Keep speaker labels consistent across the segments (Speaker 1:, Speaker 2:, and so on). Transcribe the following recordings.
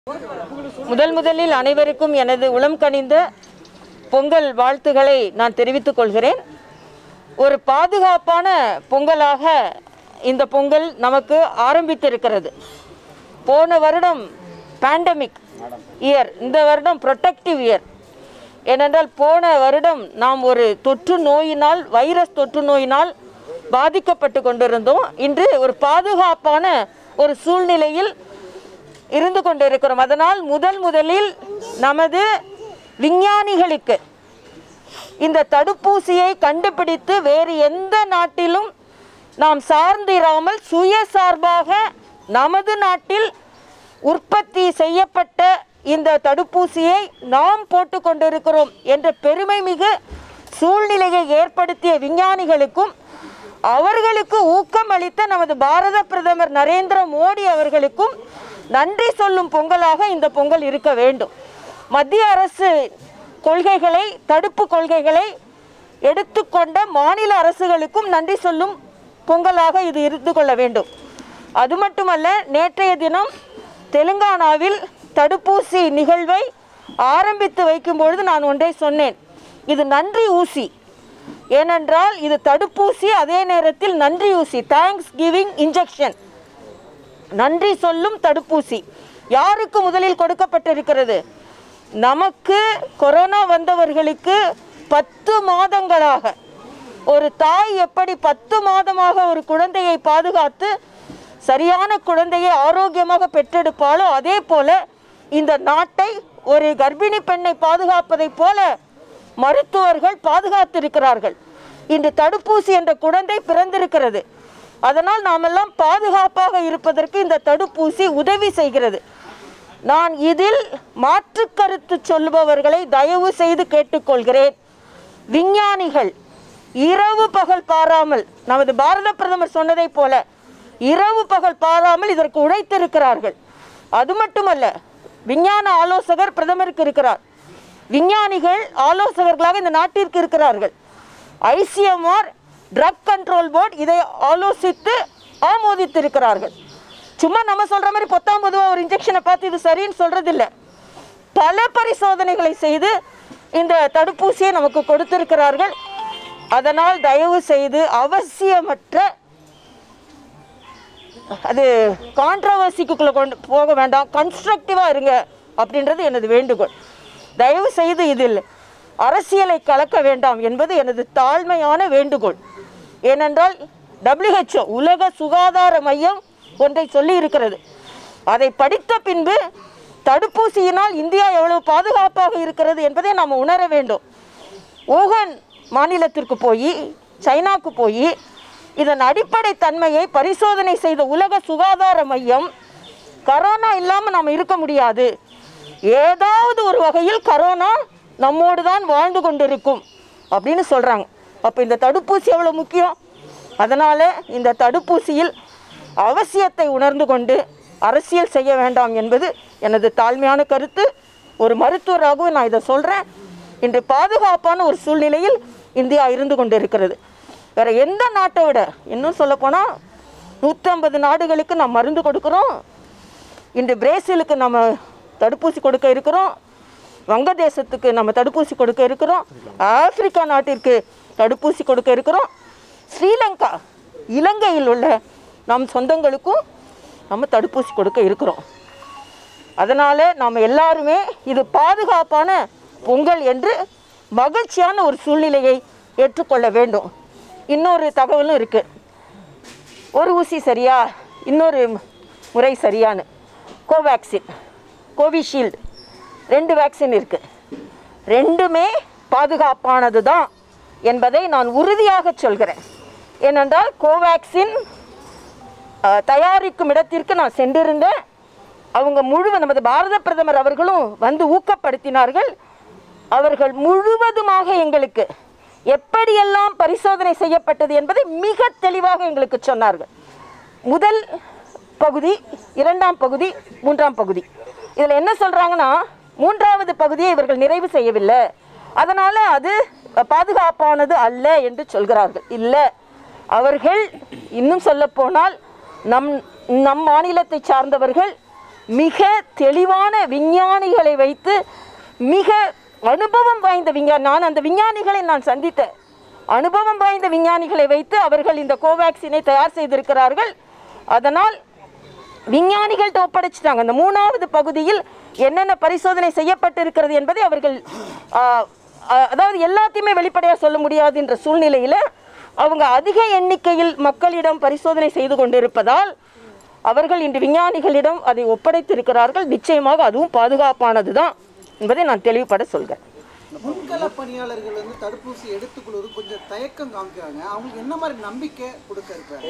Speaker 1: முதல் முதலில் அனைவருக்கும் எனது உளம் கனிந்த பொங்கல் வாழ்த்துக்களை நான் தெரிவித்துக் கொள்கிறேன் ஒரு பாதுகாப்பான பொங்கலாக இந்த பொங்கல் நமக்கு ஆரம்பித்திருக்கிறது போன வருடம் பேண்டமிக் இயர் இந்த வருடம் ப்ரொடெக்டிவ் இயர் ஏனென்றால் போன வருடம் நாம் ஒரு தொற்று நோயினால் வைரஸ் தொற்று நோயினால் பாதிக்கப்பட்டு கொண்டிருந்தோம் இன்று ஒரு பாதுகாப்பான ஒரு சூழ்நிலையில் இருந்து கொண்டிருக்கிறோம் அதனால் முதல் முதலில் நமது விஞ்ஞானிகளுக்கு இந்த தடுப்பூசியை கண்டுபிடித்து வேறு எந்த நாட்டிலும் நாம் சார்ந்திராமல் சுயசார்பாக நமது நாட்டில் உற்பத்தி செய்யப்பட்ட இந்த தடுப்பூசியை நாம் போட்டு கொண்டிருக்கிறோம் என்ற பெருமை மிகு சூழ்நிலையை ஏற்படுத்திய விஞ்ஞானிகளுக்கும் அவர்களுக்கு ஊக்கம் அளித்த நமது பாரத பிரதமர் நரேந்திர மோடி அவர்களுக்கும் நன்றி சொல்லும் பொங்கலாக இந்த பொங்கல் இருக்க வேண்டும் மத்திய அரசு கொள்கைகளை தடுப்பு கொள்கைகளை எடுத்துக்கொண்ட மாநில அரசுகளுக்கும் நன்றி சொல்லும் பொங்கலாக இது இருந்து கொள்ள வேண்டும் அது மட்டுமல்ல நேற்றைய தினம் தெலுங்கானாவில் தடுப்பூசி நிகழ்வை ஆரம்பித்து வைக்கும்பொழுது நான் ஒன்றை சொன்னேன் இது நன்றி ஊசி ஏனென்றால் இது தடுப்பூசி அதே நேரத்தில் நன்றி ஊசி தேங்க்ஸ் கிவிங் இன்ஜெக்ஷன் நன்றி சொல்லும் தடுப்பூசி யாருக்கு முதலில் கொடுக்கப்பட்டிருக்கிறது நமக்கு கொரோனா வந்தவர்களுக்கு பத்து மாதங்களாக ஒரு தாய் எப்படி பத்து மாதமாக ஒரு குழந்தையை பாதுகாத்து சரியான குழந்தையை ஆரோக்கியமாக பெற்றெடுப்பாளோ அதே போல இந்த நாட்டை ஒரு கர்ப்பிணி பெண்ணை பாதுகாப்பதைப் போல மருத்துவர்கள் பாதுகாத்திருக்கிறார்கள் இன்று தடுப்பூசி என்ற குழந்தை பிறந்திருக்கிறது அதனால் நாமெல்லாம் பாதுகாப்பாக இருப்பதற்கு இந்த தடுப்பூசி உதவி செய்கிறது நான் இதில் மாற்று கருத்து சொல்லுபவர்களை தயவு செய்து கேட்டுக்கொள்கிறேன் விஞ்ஞானிகள் இரவு பகல் பாராமல் நமது பாரத பிரதமர் சொன்னதைப் போல இரவு பகல் பாராமல் இதற்கு உழைத்திருக்கிறார்கள் அது மட்டுமல்ல விஞ்ஞான ஆலோசகர் பிரதமருக்கு இருக்கிறார் விஞ்ஞானிகள் ஆலோசகர்களாக இந்த நாட்டிற்கு இருக்கிறார்கள் ஐசிஎம்ஆர் ட்ரக் கண்ட்ரோல் போர்டு இதை ஆலோசித்து ஆமோதித்திருக்கிறார்கள் சும்மா நம்ம சொல்ற மாதிரி பொத்தாம் பொதுவாக ஒரு இன்ஜெக்ஷனை பார்த்து இது சரின்னு சொல்றதில்ல பல பரிசோதனைகளை செய்து இந்த தடுப்பூசியை நமக்கு கொடுத்திருக்கிறார்கள் அதனால் தயவு செய்து அவசியமற்ற அது கான்ட்ரவர்சிக்குள்ளே கொண்டு போக வேண்டாம் கன்ஸ்ட்ரக்டிவாக இருங்க அப்படின்றது எனது வேண்டுகோள் தயவு செய்து இதில் அரசியலை கலக்க வேண்டாம் என்பது எனது தாழ்மையான வேண்டுகோள் ஏனென்றால் WHO உலக சுகாதார மையம் ஒன்றை சொல்லி இருக்கிறது அதை படித்த பின்பு தடுப்பூசியினால் இந்தியா எவ்வளவு பாதுகாப்பாக இருக்கிறது என்பதை நாம் உணர வேண்டும் ஊகன் மாநிலத்திற்கு போய் சைனாக்கு போய் இதன் அடிப்படை தன்மையை பரிசோதனை செய்த உலக சுகாதார மையம் கரோனா இல்லாமல் நாம் இருக்க முடியாது ஏதாவது ஒரு வகையில் கரோனா நம்மோடு தான் வாழ்ந்து கொண்டிருக்கும் அப்படின்னு சொல்கிறாங்க அப்போ இந்த தடுப்பூசி எவ்வளோ முக்கியம் அதனால் இந்த தடுப்பூசியில் அவசியத்தை உணர்ந்து கொண்டு அரசியல் செய்ய வேண்டாம் என்பது எனது தாழ்மையான கருத்து ஒரு மருத்துவராகவும் நான் இதை சொல்கிறேன் இன்று பாதுகாப்பான ஒரு சூழ்நிலையில் இந்தியா இருந்து கொண்டு இருக்கிறது வேறு எந்த நாட்டை விட இன்னும் சொல்லப்போனால் நூற்றம்பது நாடுகளுக்கு நாம் மருந்து கொடுக்குறோம் இன்று பிரேசிலுக்கு நம்ம தடுப்பூசி கொடுக்க இருக்கிறோம் வங்கதேசத்துக்கு நம்ம தடுப்பூசி கொடுக்க இருக்கிறோம் ஆப்பிரிக்கா நாட்டிற்கு தடுப்பூசி கொடுக்க இருக்கிறோம் ஸ்ரீலங்கா இலங்கையில் உள்ள நம் சொந்தங்களுக்கும் நம்ம தடுப்பூசி கொடுக்க இருக்கிறோம் அதனால் நாம் எல்லாருமே இது பாதுகாப்பான பொங்கல் என்று மகிழ்ச்சியான ஒரு சூழ்நிலையை ஏற்றுக்கொள்ள வேண்டும் இன்னொரு தகவலும் இருக்குது ஒரு ஊசி சரியா இன்னொரு முறை சரியான்னு கோவேக்சின் கோவிஷீல்டு ரெண்டு வேக்சின் இருக்குது ரெண்டுமே பாதுகாப்பானது தான் என்பதை நான் உறுதியாக சொல்கிறேன் ஏனென்றால் கோவேக்சின் அஹ், தயாரிக்கும் இடத்திற்கு நான் சென்றிருந்தேன் அவங்க முழுவ நமது பாரத பிரதமர் அவர்களும் வந்து ஊக்கப்படுத்தினார்கள் அவர்கள் முழுவதுமாக எங்களுக்கு எப்படியெல்லாம் பரிசோதனை செய்யப்பட்டது என்பதை மிக தெளிவாக எங்களுக்கு சொன்னார்கள் முதல் பகுதி இரண்டாம் பகுதி மூன்றாம் பகுதி இதில் என்ன சொல்கிறாங்கன்னா மூன்றாவது பகுதியை இவர்கள் நிறைவு செய்யவில்லை அதனால் அது பாதுகாப்பானது அல்ல என்று சொல்கிறார்கள் இல்லை அவர்கள் இன்னும் சொல்லப்போனால் நம் நம் மாநிலத்தை சார்ந்தவர்கள் மிக தெளிவான விஞ்ஞானிகளை வைத்து மிக அனுபவம் வாய்ந்த விஞ்ஞானி நான் அந்த விஞ்ஞானிகளை நான் சந்தித்தேன் அனுபவம் வாய்ந்த விஞ்ஞானிகளை வைத்து அவர்கள் இந்த கோவேக்சினை தயார் செய்திருக்கிறார்கள் அதனால் விஞ்ஞானிகள்கிட்ட ஒப்படைச்சிட்டாங்க அந்த மூணாவது பகுதியில் என்னென்ன பரிசோதனை செய்யப்பட்டிருக்கிறது என்பதை அவர்கள் ஆ, ஆ, அதாவது எல்லாத்தையுமே வெளிப்படையாக சொல்ல முடியாது என்ற சூழ்நிலையில் அவங்க அதிக எண்ணிக்கையில் மக்களிடம் பரிசோதனை செய்து கொண்டிருப்பதால் அவர்கள் இன்று விஞ்ஞானிகளிடம் அதை ஒப்படைத்திருக்கிறார்கள் நிச்சயமாக அதுவும் பாதுகாப்பானது தான் என்பதை நான் தெளிவுபட சொல்கிறேன்
Speaker 2: முன்கள பணியாளர்கள் வந்து தடுப்பூசி எடுத்துக்கொள்வது கொஞ்சம் தயக்கம் காமிக்கிறாங்க அவங்களுக்கு என்ன மாதிரி நம்பிக்கை கொடுக்க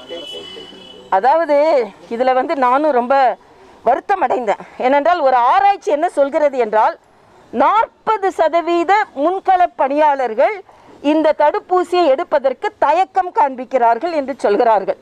Speaker 2: இருக்காங்க
Speaker 1: அதாவது இதில் வந்து நானும் ரொம்ப வருத்தம் அடைந்தேன் ஏனென்றால் ஒரு ஆராய்ச்சி என்ன சொல்கிறது என்றால் நாற்பது சதவீத முன்கள பணியாளர்கள் இந்த தடுப்பூசியை எடுப்பதற்கு தயக்கம் காண்பிக்கிறார்கள் என்று சொல்கிறார்கள்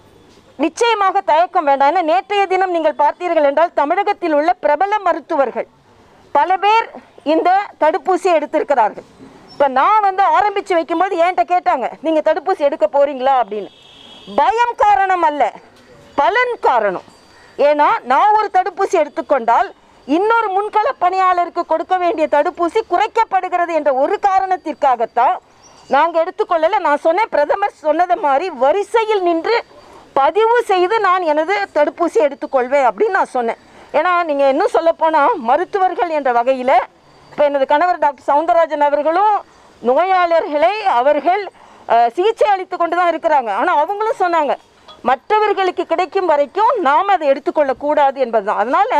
Speaker 1: நிச்சயமாக தயக்கம் வேண்டாம் ஏன்னா நேற்றைய தினம் நீங்கள் பார்த்தீர்கள் என்றால் தமிழகத்தில் உள்ள பிரபல மருத்துவர்கள் பல பேர் இந்த தடுப்பூசியை எடுத்திருக்கிறார்கள் இப்போ நான் வந்து ஆரம்பித்து வைக்கும்போது என்கிட்ட கேட்டாங்க நீங்கள் தடுப்பூசி எடுக்க போறீங்களா அப்படின்னு பயம் காரணம் அல்ல பலன் காரணம் ஏன்னா நான் ஒரு தடுப்பூசி எடுத்துக்கொண்டால் இன்னொரு முன்கள பணியாளருக்கு கொடுக்க வேண்டிய தடுப்பூசி குறைக்கப்படுகிறது என்ற ஒரு காரணத்திற்காகத்தான் நாங்கள் எடுத்துக்கொள்ளல நான் சொன்னேன் பிரதமர் சொன்னதை மாதிரி வரிசையில் நின்று பதிவு செய்து நான் எனது தடுப்பூசி எடுத்துக்கொள்வேன் அப்படின்னு நான் சொன்னேன் ஏன்னா நீங்கள் இன்னும் சொல்லப்போனால் மருத்துவர்கள் என்ற வகையில் இப்போ எனது கணவர் டாக்டர் சவுந்தரராஜன் அவர்களும் நோயாளர்களை அவர்கள் அஹ், சிகிச்சை அளித்து கொண்டு தான் இருக்கிறாங்க ஆனால் அவங்களும் சொன்னாங்க மற்றவர்களுக்கு கிடைக்கும் வரைக்கும் நாம் அதை எடுத்துக்கொள்ளக்கூடாது என்பதுதான் அதனால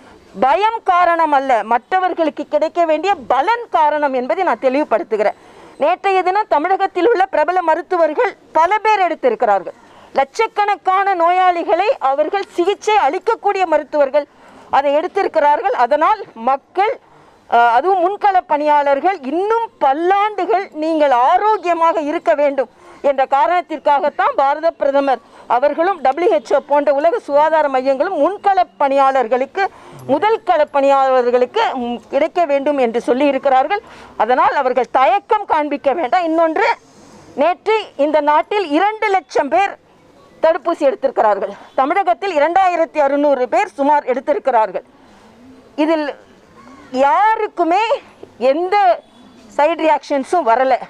Speaker 1: பயம் காரணம் அல்ல மற்றவர்களுக்கு கிடைக்க வேண்டிய பலன் காரணம் என்பதை நான் தெளிவுபடுத்துகிறேன் நேற்றைய தினம் தமிழகத்தில் உள்ள பிரபல மருத்துவர்கள் பல பேர் எடுத்திருக்கிறார்கள் லட்சக்கணக்கான நோயாளிகளை அவர்கள் சிகிச்சை அளிக்கக்கூடிய மருத்துவர்கள் அதை எடுத்திருக்கிறார்கள் அதனால் மக்கள் அஹ், அதுவும் முன்கள பணியாளர்கள் இன்னும் பல்லாண்டுகள் நீங்கள் ஆரோக்கியமாக இருக்க வேண்டும் என்ற காரணத்திற்காகத்தான் பாரத பிரதமர் அவர்களும் WHO போன்ற உலக சுகாதார மையங்களும் முன்கள பணியாளர்களுக்கு முதல் கள பணியாளர்களுக்கு ம், கிடைக்க வேண்டும் என்று சொல்லி இருக்கிறார்கள் அதனால் அவர்கள் தயக்கம் காண்பிக்க வேண்டாம் இன்னொன்று நேற்று இந்த நாட்டில் இரண்டு லட்சம் பேர் தடுப்பூசி எடுத்திருக்கிறார்கள் தமிழகத்தில் இரண்டாயிரத்தி அறுநூறு பேர் சுமார் எடுத்திருக்கிறார்கள் இதில் யாருக்குமே எந்த சைடு ரியாக்ஷன்ஸும் வரலை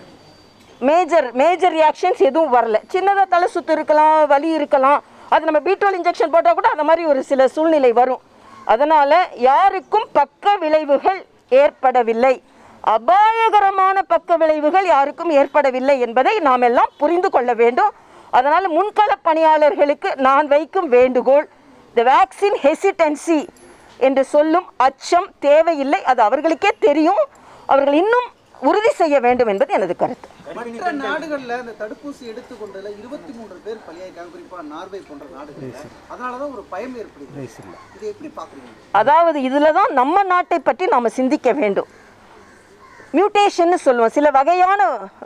Speaker 1: மேஜர் மேஜர் ரியாக்ஷன்ஸ் எதுவும் வரல சின்னதாக தலை சுத்து இருக்கலாம் வலி இருக்கலாம் அது நம்ம பீட்ரோல் இன்ஜெக்ஷன் போட்டால் கூட அந்த மாதிரி ஒரு சில சூழ்நிலை வரும் அதனால் யாருக்கும் பக்க விளைவுகள் ஏற்படவில்லை அபாயகரமான பக்க விளைவுகள் யாருக்கும் ஏற்படவில்லை என்பதை நாம் எல்லாம் புரிந்து கொள்ள வேண்டும் அதனால் முன்கள பணியாளர்களுக்கு நான் வைக்கும் வேண்டுகோள் த வேக்சின் ஹெசிடென்சி என்று சொல்லும் அச்சம் தேவையில்லை அது அவர்களுக்கே தெரியும் அவர்கள் இன்னும் உறுதி செய்ய வேண்டும் என்பது எனது கருத்து
Speaker 2: மற்ற நாடுகள்ல இந்த தடுப்பூசி எடுத்துக்கொண்டதுல இருபத்தி மூன்று பேர் பலியாயிருக்காங்க குறிப்பா நார்வே போன்ற நாடுகள்ல அதனாலதான் ஒரு பயம் ஏற்படுது இதை எப்படி பாக்குறீங்க
Speaker 1: அதாவது இதில் தான் நம்ம நாட்டை பற்றி நாம் சிந்திக்க வேண்டும் மியூட்டேஷன்னு சொல்லுவோம் சில வகையான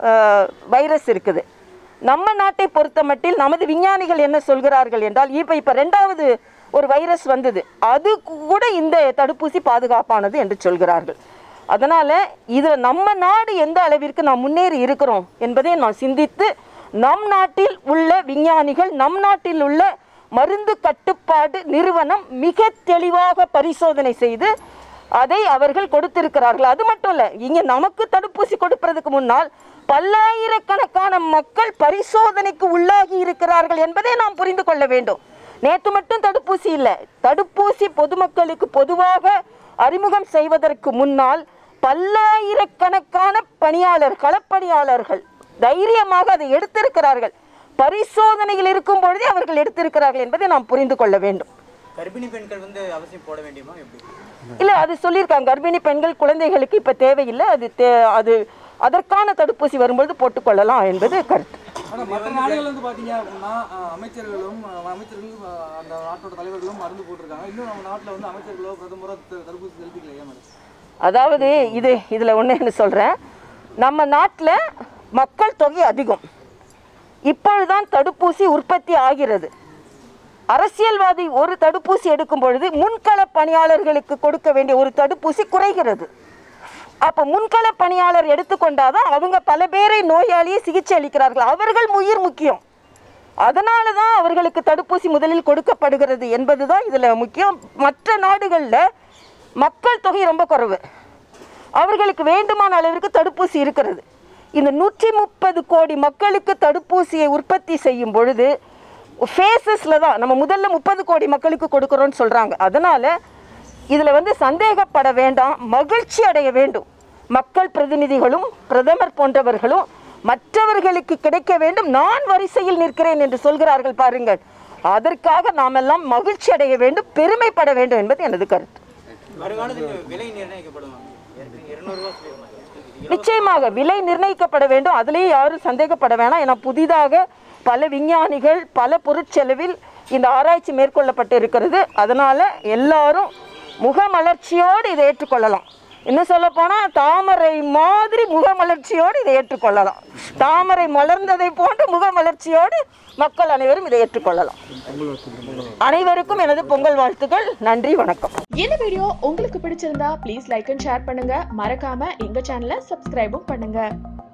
Speaker 1: வைரஸ் இருக்குது நம்ம நாட்டை பொறுத்த மட்டில் நமது விஞ்ஞானிகள் என்ன சொல்கிறார்கள் என்றால் இப்போ இப்போ ரெண்டாவது ஒரு வைரஸ் வந்தது அது கூட இந்த தடுப்பூசி பாதுகாப்பானது என்று சொல்கிறார்கள் அதனால் இதில் நம்ம நாடு எந்த அளவிற்கு நாம் முன்னேறி இருக்கிறோம் என்பதை நான் சிந்தித்து நம் நாட்டில் உள்ள விஞ்ஞானிகள் நம் நாட்டில் உள்ள மருந்து கட்டுப்பாடு நிறுவனம் மிக தெளிவாக பரிசோதனை செய்து அதை அவர்கள் கொடுத்திருக்கிறார்கள் அது மட்டும் இல்லை இங்கே நமக்கு தடுப்பூசி கொடுப்பதற்கு முன்னால் பல்லாயிரக்கணக்கான மக்கள் பரிசோதனைக்கு உள்ளாகி இருக்கிறார்கள் என்பதை நாம் புரிந்து கொள்ள வேண்டும் நேற்று மட்டும் தடுப்பூசி இல்லை தடுப்பூசி பொதுமக்களுக்கு பொதுவாக அறிமுகம் செய்வதற்கு முன்னால் பல்லாயிரக்கணக்கான பணியாளர் களப்பணியாளர்கள் தைரியமாக அதை எடுத்திருக்கிறார்கள் பரிசோதனையில் இருக்கும் பொழுதே அவர்கள் எடுத்திருக்கிறார்கள் என்பதை நாம் புரிந்து கொள்ள வேண்டும்
Speaker 3: கர்ப்பிணி பெண்கள் வந்து அவசியம் போட வேண்டியமா எப்படி
Speaker 1: இல்லை அது சொல்லியிருக்காங்க கர்ப்பிணி பெண்கள் குழந்தைகளுக்கு இப்போ தேவையில்லை அது தே அது அதற்கான தடுப்பூசி வரும்பொழுது போட்டுக்கொள்ளலாம் என்பது கருத்து
Speaker 4: ஆனால் மற்ற நாடுகள் வந்து பார்த்தீங்க அப்படின்னா அஹ், அமைச்சர்களும் அஹ், அமைச்சர்களும் அஹ், அந்த நாட்டோட தலைவர்களும் மருந்து போட்டிருக்காங்க இன்னும் நம்ம நாட்டில் வந்து அமைச்சர்களோ பிரதமரோ த- தடுப்பூசி செலுத்திக்கல ஏன் மேடம்
Speaker 1: அதாவது இது இதில் ஒன்று என்ன சொல்கிறேன் நம்ம நாட்டில் மக்கள் தொகை அதிகம் இப்பொழுதுதான் தடுப்பூசி உற்பத்தி ஆகிறது அரசியல்வாதி ஒரு தடுப்பூசி எடுக்கும் பொழுது முன்கள பணியாளர்களுக்கு கொடுக்க வேண்டிய ஒரு தடுப்பூசி குறைகிறது அப்போ முன்கள பணியாளர் எடுத்துக்கொண்டாதான் அவங்க பல பேரை நோயாளியை சிகிச்சை அளிக்கிறார்கள் அவர்கள் உயிர் முக்கியம் அதனால தான் அவர்களுக்கு தடுப்பூசி முதலில் கொடுக்கப்படுகிறது என்பது தான் இதில் முக்கியம் மற்ற நாடுகளில் மக்கள் தொகை ரொம்ப குறைவு அவர்களுக்கு வேண்டுமான அளவிற்கு தடுப்பூசி இருக்கிறது இந்த நூற்றி முப்பது கோடி மக்களுக்கு தடுப்பூசியை உற்பத்தி செய்யும் பொழுது ஃபேஸஸில் தான் நம்ம முதல்ல முப்பது கோடி மக்களுக்கு கொடுக்குறோன்னு சொல்கிறாங்க அதனால் இதில் வந்து சந்தேகப்பட வேண்டாம் மகிழ்ச்சி அடைய வேண்டும் மக்கள் பிரதிநிதிகளும் பிரதமர் போன்றவர்களும் மற்றவர்களுக்கு கிடைக்க வேண்டும் நான் வரிசையில் நிற்கிறேன் என்று சொல்கிறார்கள் பாருங்கள் அதற்காக நாம் எல்லாம் மகிழ்ச்சி அடைய வேண்டும் பெருமைப்பட வேண்டும் என்பது எனது கருத்து
Speaker 3: வருங்காலத்தில் விலை நிர்ணயிக்கப்படுமா இருநூறு ரூபா சொல்லியிருந்தாங்க
Speaker 1: நிச்சயமாக விலை நிர்ணயிக்கப்பட வேண்டும் அதிலேயே யாரும் சந்தேகப்பட வேணாம் ஏன்னா புதிதாக பல விஞ்ஞானிகள் பல பொருட்செலவில் இந்த ஆராய்ச்சி மேற்கொள்ளப்பட்டு இருக்கிறது அதனால் எல்லாரும் முகமலர்ச்சியோடு இதை ஏற்றுக்கொள்ளலாம் இன்னும் சொல்லப்போனால் தாமரை மாதிரி முகமலர்ச்சியோடு இதை ஏற்றுக்கொள்ளலாம் தாமரை மலர்ந்ததை போன்ற முகமலர்ச்சியோடு மக்கள் அனைவரும் இதை ஏற்றுக்கொள்ளலாம் அனைவருக்கும் எனது பொங்கல் வாழ்த்துக்கள் நன்றி வணக்கம்
Speaker 5: இந்த வீடியோ உங்களுக்கு பிடிச்சிருந்தா ப்ளீஸ் லைக் அண்ட் ஷேர் பண்ணுங்க மறக்காம எங்க சேனலை சப்ஸ்கிரைபும் பண்ணுங்க